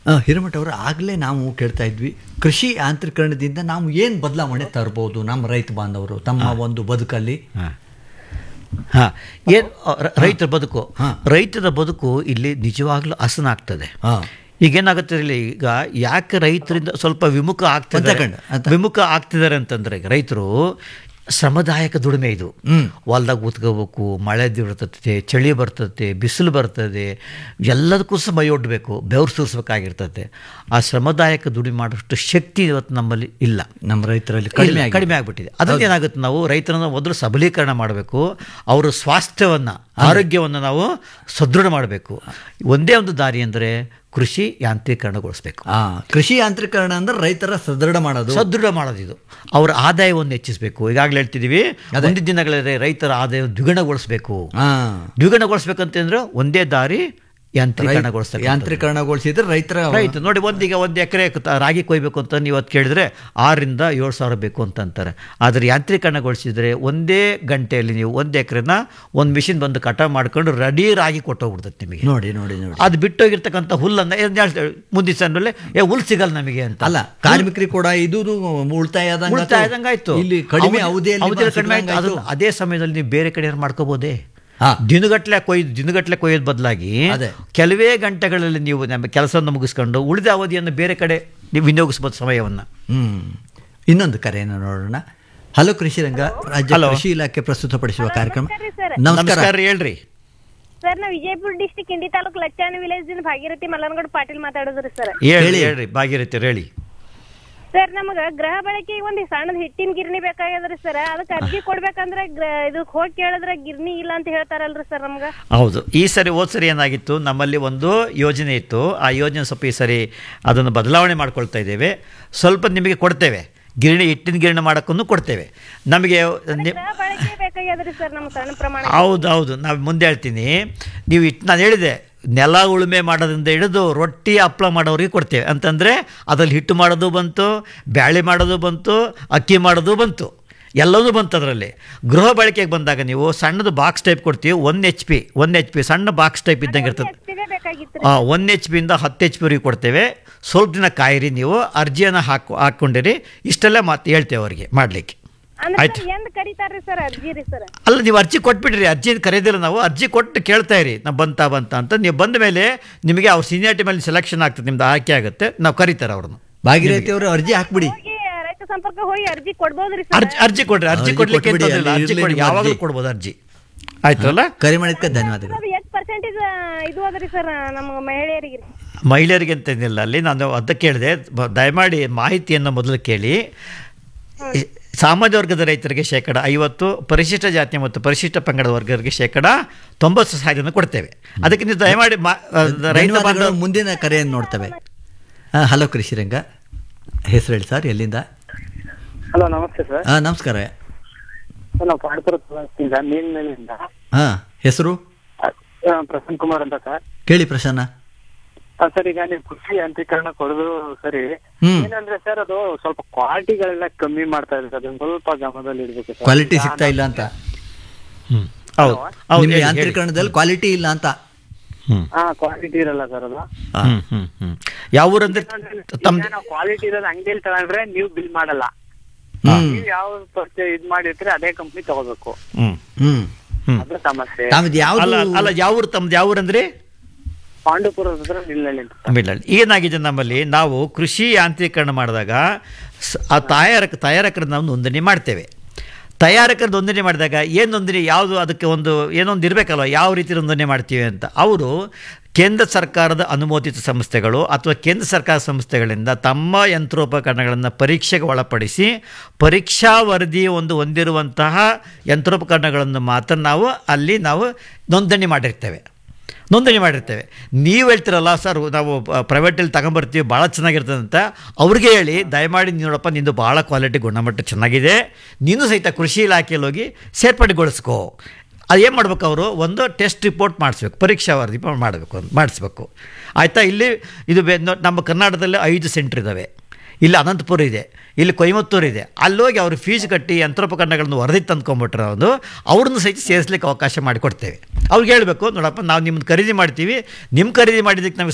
ಹಿರಮಠ ಅವರು ಆಗಲೇ ನಾವು ಕೇಳ್ತಾ ಇದ್ವಿ ಕೃಷಿ ಯಾಂತ್ರೀಕರಣದಿಂದ ನಾವು ಏನು ಬದಲಾವಣೆ ತರ್ಬೋದು ನಮ್ಮ ರೈತ ಬಾಂಧವರು ತಮ್ಮ ಒಂದು ಬದುಕಲ್ಲಿ ಹಾಂ ಏನು ರೈತರ ಬದುಕು ರೈತರ ಬದುಕು ಇಲ್ಲಿ ನಿಜವಾಗ್ಲೂ ಹಸನಾಗ್ತದೆ ಹಾಂ ಈಗೇನಾಗುತ್ತೆ ಇಲ್ಲಿ ಈಗ ಯಾಕೆ ರೈತರಿಂದ ಸ್ವಲ್ಪ ವಿಮುಖ ಆಗ್ತಿದ್ದಾರೆ ಅಂತಕಂಡು, ಅಂತ. ವಿಮುಖ ಆಗ್ತಿದ್ದಾರೆ ಅಂತಂದ್ರೆ ಈಗ ರೈತರು ಶ್ರಮದಾಯಕ ದುಡಿಮೆ ಇದು ಹೊಲ್ದಾಗ ಕೂತ್ಕೋಬೇಕು ಮಳೆ ಬರ್ತದೆ ಚಳಿ ಬರ್ತದೆ ಬಿಸಿಲು ಬರ್ತದೆ ಎಲ್ಲದಕ್ಕೂ ಸಹ ಮೈ ಒಡ್ಬೇಕು ಬೆವರು ಸುರಿಸ್ಬೇಕಾಗಿರ್ತದೆ ಆ ಶ್ರಮದಾಯಕ ದುಡಿಮೆ ಮಾಡೋಷ್ಟು ಶಕ್ತಿ ಇವತ್ತು ನಮ್ಮಲ್ಲಿ ಇಲ್ಲ ನಮ್ಮ ರೈತರಲ್ಲಿ ಕಡಿಮೆ ಇಲ್ಲ, ಆಗಿದೆ. ಕಡಿಮೆ ಆಗ್ಬಿಟ್ಟಿದೆ ಅದರಿಂದ ಏನಾಗುತ್ತೆ ನಾವು ರೈತರನ್ನ ಮೊದಲು ಸಬಲೀಕರಣ ಮಾಡಬೇಕು ಅವರ ಸ್ವಾಸ್ಥ್ಯವನ್ನು ಆರೋಗ್ಯವನ್ನು ನಾವು ಸದೃಢ ಮಾಡಬೇಕು ಒಂದೇ ಒಂದು ದಾರಿ ಅಂದರೆ ಕೃಷಿ ಯಾಂತ್ರೀಕರಣಗೊಳಿಸಬೇಕು ಆ ಕೃಷಿ ಯಾಂತ್ರೀಕರಣ ಅಂದ್ರೆ ರೈತರ ಸದೃಢ ಮಾಡೋದು ಸದೃಢ ಮಾಡೋದು ಇದು ಅವರ ಆದಾಯವನ್ನು ಹೆಚ್ಚಿಸಬೇಕು ಈಗಾಗಲೇ ಹೇಳ್ತಿದ್ದೀವಿ ಮುಂದಿನ ದಿನಗಳಲ್ಲಿ ರೈತರ ಆದಾಯ ದ್ವಿಗುಣಗೊಳಿಸಬೇಕು ಹಾ ದ್ವಿಗುಣಗೊಳಿಸ್ಬೇಕಂತಂದ್ರೆ ಒಂದೇ ದಾರಿ ಯಾಂತ್ರೀಕರಣಗೊಳಿಸ್ತಾರೆ ಯಾಂತ್ರೀಕರಣಗೊಳಿಸಿದ್ರೆ ರೈತರ ರೈತ ನೋಡಿ ಒಂದೀಗ ಒಂದು ಎಕರೆ ರಾಗಿ ಕೊಯ್ಬೇಕು ಅಂತ ನೀವು ಅದು ಕೇಳಿದ್ರೆ ಆರರಿಂದ ಏಳು ಸಾವಿರ ಬೇಕು ಅಂತ ಅಂತಾರೆ ಆದರೆ ಯಾಂತ್ರೀಕರಣಗೊಳಿಸಿದರೆ ಒಂದೇ ಗಂಟೆಯಲ್ಲಿ ನೀವು ಒಂದು ಎಕರೆನ ಒಂದು ಮಿಷಿನ್ ಬಂದು ಕಟಾವು ಮಾಡ್ಕೊಂಡು ರೆಡಿ ರಾಗಿ ಕೊಟ್ಟೋಗ್ಬಿಡ್ತದೆ ನಿಮಗೆ ನೋಡಿ ನೋಡಿ ನೋಡಿ ಅದು ಬಿಟ್ಟೋಗಿರ್ತಕ್ಕಂಥ ಹುಲ್ಲನ್ನು ಏನ್ ಹೇಳ್ತಾರೆ ಮುಂದಿನ ಸಣ್ಣಲ್ಲೇ ಏ ಹುಲ್ಲು ಸಿಗಲ್ಲ ನಮಗೆ ಅಂತ ಅಲ್ಲ ಕಾರ್ಮಿಕರಿಗೆ ಕೂಡ ಇದು ಉಳಿತಾಯ ಆದಂಗೆ ಉಳಿತಾಯ ಆಯ್ತು. ಆದಂಗೆ ಆಯ್ತು ಇಲ್ಲಿ ಕಡಿಮೆ ಅವಧಿ- ಅವಧಿಯಲ್ಲಿ ಅವಧಿಯಲ್ಲಿ ಕಡಿಮೆ ಆಯ್ತು ಸಿಕ್ಕಂಗೆ ಅದು ಅದೇ ಸಮಯದಲ್ಲಿ ನೀವು ಬೇರೆ ಕಡೆ ಮಾಡ್ಕೋಬೋದೇ ಹಾ. ದಿನಗಟ್ಲೆ ಕೊಯ್ದು ದಿನಗಟ್ಲೆ ಕೊಯ್ಯೋದು ಬದಲಾಗಿ ಅದೇ. ಕೆಲವೇ ಗಂಟೆಗಳಲ್ಲಿ ನೀವು ನಮ್ಮ ಕೆಲಸವನ್ನು ಮುಗಿಸ್ಕೊಂಡು ಉಳಿದ ಅವಧಿಯನ್ನು ಬೇರೆ ಕಡೆ ನೀವು ವಿನಿಯೋಗಿಸ್ಬೋದು ಸಮಯವನ್ನು ಹ್ಮ್ ಇನ್ನೊಂದು ಕರೆಯನ್ನು ನೋಡೋಣ ಹಲೋ ಕೃಷಿ ರಂಗ ರಾಜ್ಯ ಹಲೋ. ಕೃಷಿ ಇಲಾಖೆ ಪ್ರಸ್ತುತಪಡಿಸುವ ಕಾರ್ಯಕ್ರಮ ನಮಸ್ಕಾರ ಸರ್. ನಮಸ್ಕಾರ ನಮಸ್ಕಾರ ಹೇಳ್ರಿ ಸರ್ ನಾವು ವಿಜಯಪುರ ಡಿಸ್ಟಿಕ್ ಇಂಡಿ ತಾಲೂಕು ಲಚ್ಚಾನ ವಿಲೇಜ್ ದಿಂದ ಭಾಗೀರಥಿ ಮಲ್ಲನಗೌಡ ಪಾಟೀಲ್ ಮಾತಾಡೋದ್ರಿ ಸರ್ ಹೇಳ್ರಿ ಹೇಳಿ. ಹೇಳ್ರಿ ಭಾಗೀರಥಿ ಹೇಳಿ ಸರ್ ನಮಗ ಗೃಹ ಬಳಕೆಗೆ ಒಂದ್ ಸಣ್ಣದ ಹಿಟ್ಟಿನ ಗಿರ್ನಿ ಬೇಕಾಗ್ಯದ್ರಿ ಸರ್ ಅದಕ್ಕೆ ಅರ್ಜಿ ಕೊಡ್ಬೇಕಂದ್ರೆ ಗ್ರ- ಇದಕ್ ಹೋಗಿ ಕೇಳಿದ್ರೆ ಗಿರ್ನಿ ಇಲ್ಲ ಅಂತ ಹೇಳ್ತಾರಲ್ರಿ ಸರ್ ನಮ್ಗ ಹೌದು ಈ ಸರಿ ಹೋದ ಸರಿ ಏನಾಗಿತ್ತು ನಮ್ಮಲ್ಲಿ ಒಂದು ಯೋಜನೆ ಇತ್ತು ಆ ಯೋಜನೆ ಸ್ವಲ್ಪ ಈ ಸರಿ ಅದನ್ನು ಬದಲಾವಣೆ ಮಾಡ್ಕೊಳ್ತಾ ಇದ್ದೇವೆ ಸ್ವಲ್ಪ ನಿಮಗೆ ಕೊಡ್ತೇವೆ ಗಿರಣಿ ಹಿಟ್ಟಿನ ಗಿರಣಿ ಮಾಡೋಕ್ಕೂ ಕೊಡ್ತೇವೆ ನಮಗೆ ನಿ- ಗೃಹ ಬಳಕೆ ಬೇಕಾಗ್ಯದ್ರಿ ಸರ್ ನಮ್ ಸಣ್ಣ ಪ್ರಮಾಣ ಹೌದು ಹೌದು ನಾವು ಮುಂದೆ ಹೇಳ್ತೀನಿ ನೀವು ಇಟ್ಟು ನಾನು ಹೇಳಿದೆ ನೆಲ ಉಳುಮೆ ಮಾಡೋದ್ರಿಂದ ಹಿಡಿದು ರೊಟ್ಟಿ ಹಪ್ಪಳ ಮಾಡೋರಿಗೆ ಕೊಡ್ತೇವೆ ಅಂತಂದರೆ ಅದ್ರಲ್ಲಿ ಹಿಟ್ಟು ಮಾಡೋದು ಬಂತು ಬ್ಯಾಳೆ ಮಾಡೋದು ಬಂತು ಅಕ್ಕಿ ಮಾಡೋದು ಬಂತು ಎಲ್ಲವೂ ಬಂತು ಅದರಲ್ಲಿ ಗೃಹ ಬಳಕೆಗೆ ಬಂದಾಗ ನೀವು ಸಣ್ಣದು ಬಾಕ್ಸ್ ಟೈಪ್ ಕೊಡ್ತೀವಿ one H P one H P ಸಣ್ಣ ಬಾಕ್ಸ್ ಟೈಪ್ ಇದ್ದಂಗೆ ಇರ್ತದೆ ಎಷ್ಟಿದೆ ಬೇಕಾಗಿತ್ತು ಒನ್ ಎಚ್ ಪಿಯಿಂದ ಹತ್ತು ಎಚ್ ಪಿವರೆಗೆ ಕೊಡ್ತೇವೆ ಸ್ವಲ್ಪ ದಿನ ಕಾಯಿರಿ ನೀವು ಅರ್ಜಿಯನ್ನು ಹಾಕಿ ಹಾಕ್ಕೊಂಡಿರಿ ಇಷ್ಟೆಲ್ಲ ಮಾತು ಹೇಳ್ತೇವೆ ಅವರಿಗೆ ಮಾಡಲಿಕ್ಕೆ ಅಂದ್ರೆ ಆಯ್ತು. ಸರ್ ಎಂದ್ ಕರೀತಾರ್ರಿ ಸರ್ ಅರ್ಜಿ ರೀ ಸರ್ ಅಲ್ಲ ನೀವು ಅರ್ಜಿ ಕೊಟ್ಬಿಡ್ರಿ ಅರ್ಜಿ ಕರೆಯೋದಿಲ್ಲ ನಾವು ಅರ್ಜಿ ಕೊಟ್ಟು ಕೇಳ್ತಾ ಇರಿ ನಾವು ಬಂತ ಬಂತ ಅಂತ ನೀವು ಬಂದ ಮೇಲೆ ನಿಮಗೆ ಅವ್ರ ಸೀನಿಯಾರಿಟಿ ಮೇಲೆ ಸೆಲೆಕ್ಷನ್ ಆಗ್ತದೆ ನಿಮ್ದು ಆಯ್ಕೆ ಆಗುತ್ತೆ ನಾವು ಕರಿತಾರೆ ಅವ್ರನ್ನು ಭಾಗೀರಥಿ ಅವರು ಅರ್ಜಿ ಹಾಕ್ಬಿಡಿ ಹೋಗಿ ರೈತ ಸಂಪರ್ಕ ಹೋಗಿ ಅರ್ಜಿ ಕೊಡ್ಬೋದ್ರಿ ಸರ್ ಅರ್ಜಿ ಅರ್ಜಿ ಕೊಡ್ರಿ ಅರ್ಜಿ ಅರ್ಜಿ ಕೊಡ್ಲಿಕ್ಕೆ ಕೊಟ್ಬಿಡಿ, ತೊಂದ್ರೆ ಇಲ್ಲ. ಅಲ್ಲಿ ಅರ್ಜಿ ಇರ್ಲಿ ಕೊಡಿ ನಿಮ್ಮ ಯಾವಾಗಲೂ ಅರ್ಜಿ. ಕೊಡ್ಬೋದು ಅರ್ಜಿ ಆಯ್ತಲ್ಲ ಕರೆ ಮಾಡಿದ್ಕೆ ಧನ್ಯವಾದಗಳು ಅದು ಎಷ್ಟು ಪರ್ಸೆಂಟೇಜ್ ಇದು ಅದ್ರಿ ಸರ್ ನಮ್ಮ ಮಹಿಳೆಯರಿಗೆ ರೀ ಮಹಿಳೆಯರಿಗೆ ಅಂತೇನಿಲ್ಲ ಅಲ್ಲಿ ನಾನು ಅದಕ್ಕೆ ಹೇಳಿದೆ ಬ- ದಯಮಾಡಿ ಮಾಹಿತಿಯನ್ನು ಮೊದಲು ಕೇಳಿ ಈ ಸಾಮಾನ್ಯ ವರ್ಗದ ರೈತರಿಗೆ ಶೇಕಡ ಐವತ್ತು ಪರಿಶಿಷ್ಟ ಜಾತಿ ಮತ್ತು ಪರಿಶಿಷ್ಟ ಪಂಗಡದ ವರ್ಗರಿಗೆ ಶೇಕಡ ತೊಂಬತ್ತು ಸಹಾಯಧನ ಕೊಡ್ತೇವೆ ಅದಕ್ಕೆ ನೀವು ದಯಮಾಡಿ ಮಾ- ಆ, ರೈತ ಧನ್ಯವಾದಗಳು ಬಾಂಧವ ಮುಂದಿನ ಕರೆಯನ್ನು ನೋಡ್ತೇವೆ ಆ, ಹಲೋ ಕೃಷಿ ರಂಗ ಹೆಸರು ಹೇಳಿ ಸರ್ ಎಲ್ಲಿಂದ ಹಲೋ ನಮಸ್ತೆ ಸರ್ ಆ, ನಮಸ್ಕಾರ ನಾವು ಪಾಂಡಪುರ ತಾಲೂಕಿಂದ ಮೇಲಿನಿಂದ ಹಾ ಹೆಸರು ಪ್ರಸನ್ನ ಕುಮಾರ್ ಅಂತ ಸರ್ ಕೇಳಿ ಪ್ರಸನ್ನ ಆ, ಸರ್ ಈಗ ನೀವು ಕೃಷಿ ಯಾಂತ್ರೀಕರಣ ಕೊಡೋದು ಸರಿ ಹ್ಮ್. ಏನಂದ್ರೆ ಸರ್ ಅದು ಸ್ವಲ್ಪ ಕ್ವಾಲಿಟಿಗಳೆಲ್ಲ ಕಮ್ಮಿ ಮಾಡ್ತಾ ಇದ್ದಾರೆ ಅದನ್ನ ಸ್ವಲ್ಪ ಗಮನದಲ್ಲಿ ಇಡ್ಬೇಕು ಸರ್ ಕ್ವಾಲಿಟಿ ಸಿಗ್ತಾ ಇಲ್ಲ ಅಂತ ಹ್ಮ್. ಹೌದು ಹೌದು ನಿಮ್ಮ ಹೇಳಿ, ಹೇಳಿ. ಯಾಂತ್ರೀಕರಣದಲ್ಲಿ ಕ್ವಾಲಿಟಿ ಇಲ್ಲ ಅಂತ ಹ್ಮ್. ಹಾ ಕ್ವಾಲಿಟಿ ಇರಲ್ಲ ಸರ್ ಅದು ಹ್ಮ್, ಹ್ಮ್, ಹ್ಮ್. ಯಾವ ಊರಂದ್ರೆ ತಮ್ಮ ಈಗ ನಾವು ಕ್ವಾಲಿಟಿ ಇರೋದು ಅಂಗಡಿಯಲ್ಲಿ ತಗೊಂಡ್ರೆ ನೀವು ಬಿಲ್ ಮಾಡಲ್ಲ ಹ್ಮ್ ನೀವು ಯಾವ ಪರ್ಚೆ ಇದ್ ಮಾಡಿರ್ತೀರಿ ಅದೇ ಕಂಪ್ನಿ ತಗೋಬೇಕು ಹ್ಮ್ ಹ್ಮ್ ಹ್ಮ್. ಅದು ಸಮಸ್ಯೆ ತಮ್ದು ಯಾವ್ದು ಅಲ್ಲ ಅಲ್ಲ ಯಾವ ಊರು ತಮ್ದು ಯಾವ ಊರಂದ್ರೆ ಪಾಂಡುಪುರದ ಹತ್ರ ನಿಲ್ಲಳ್ಳಿ ಅಂತ ಸರ್. ತಮಿಳ್ನಾಡು ಏನಾಗಿದೆ ನಮ್ಮಲ್ಲಿ ನಾವು ಕೃಷಿ ಯಾಂತ್ರೀಕರಣ ಮಾಡಿದಾಗ ಸ- ಆ ತಯಾರಕ ತಯಾರಕರ ನಾವು ನೋಂದಣಿ ಮಾಡ್ತೇವೆ ತಯಾರಕರ ನೋಂದಣಿ ಮಾಡಿದಾಗ ಏನು ನೋಂದಣಿ ಯಾವುದು ಅದಕ್ಕೆ ಒಂದು ಏನೊಂದು ಇರಬೇಕಲ್ವ ಯಾವ ರೀತಿ ನೋಂದಣಿ ಮಾಡ್ತೀವಿ ಅಂತ ಅವರು ಕೇಂದ್ರ ಸರ್ಕಾರದ ಅನುಮೋದಿತ ಸಂಸ್ಥೆಗಳು ಅಥವಾ ಕೇಂದ್ರ ಸರ್ಕಾರ ಸಂಸ್ಥೆಗಳಿಂದ ತಮ್ಮ ಯಂತ್ರೋಪಕರಣಗಳನ್ನು ಪರೀಕ್ಷೆಗೆ ಒಳಪಡಿಸಿ ಪರೀಕ್ಷಾ ವರದಿ ಒಂದು ಹೊಂದಿರುವಂತಹ ಯಂತ್ರೋಪಕರಣಗಳನ್ನು ಮಾತ್ರ ನಾವು ಅಲ್ಲಿ ನಾವು ನೋಂದಣಿ ಮಾಡಿರ್ತೇವೆ ನೋಂದಣಿ ಮಾಡಿರ್ತೇವೆ ನೀವು ಹೇಳ್ತಿರಲ್ಲ ಸರ್ ನಾವು ಪ್ರೈವೇಟಲ್ಲಿ ತಗೊಂಬರ್ತೀವಿ ಭಾಳ ಚೆನ್ನಾಗಿರ್ತದೆ ಅಂತ ಅವ್ರಿಗೆ ಹೇಳಿ ದಯಮಾಡಿ ನೀನು ನೋಡಪ್ಪ ನಿಂದು ಭಾಳ ಕ್ವಾಲಿಟಿ ಗುಣಮಟ್ಟ ಚೆನ್ನಾಗಿದೆ ನೀನು ಸಹಿತ ಕೃಷಿ ಇಲಾಖೆಯಲ್ಲಿ ಹೋಗಿ ಸೇರ್ಪಡೆಗೊಳಿಸ್ಕೋ ಅದೇನು ಮಾಡ್ಬೇಕು ಅವರು ಒಂದು ಟೆಸ್ಟ್ ರಿಪೋರ್ಟ್ ಮಾಡಿಸ್ಬೇಕು ಪರೀಕ್ಷಾ ವರದಿ ಮಾಡಬೇಕು ಮಾಡಿಸ್ಬೇಕು ಆಯಿತಾ ಇಲ್ಲಿ ಇದು ಬೆ- ನೋ- ನಮ್ಮ ಕರ್ನಾಟಕದಲ್ಲಿ ಐದು ಸೆಂಟ್ರ್ ಇದ್ದಾವೆ ಇಲ್ಲಿ ಅನಂತಪುರ ಇದೆ ಇಲ್ಲಿ ಕೊಯಮತ್ತೂರು ಇದೆ ಅಲ್ಲೋಗಿ ಅವರು ಫೀಸ್ ಕಟ್ಟಿ ಯಂತ್ರೋಪಕರಣಗಳನ್ನು ವರದಿ ತಂದ್ಕೊಂಬಿಟ್ರೆ ಒಂದು ಅವ್ರನ್ನ ಸಹಿತ ಸೇರಿಸ್ಲಿಕ್ಕೆ ಅವಕಾಶ ಮಾಡಿಕೊಡ್ತೇವೆ ಅವ್ರಿಗೆ ಹೇಳಬೇಕು ನೋಡಪ್ಪ ನಾವು ನಿಮ್ಮನ್ನು ಖರೀದಿ ಮಾಡ್ತೀವಿ ನಿಮ್ಮ ಖರೀದಿ ಮಾಡಿದ್ದಕ್ಕೆ ನಮಗೆ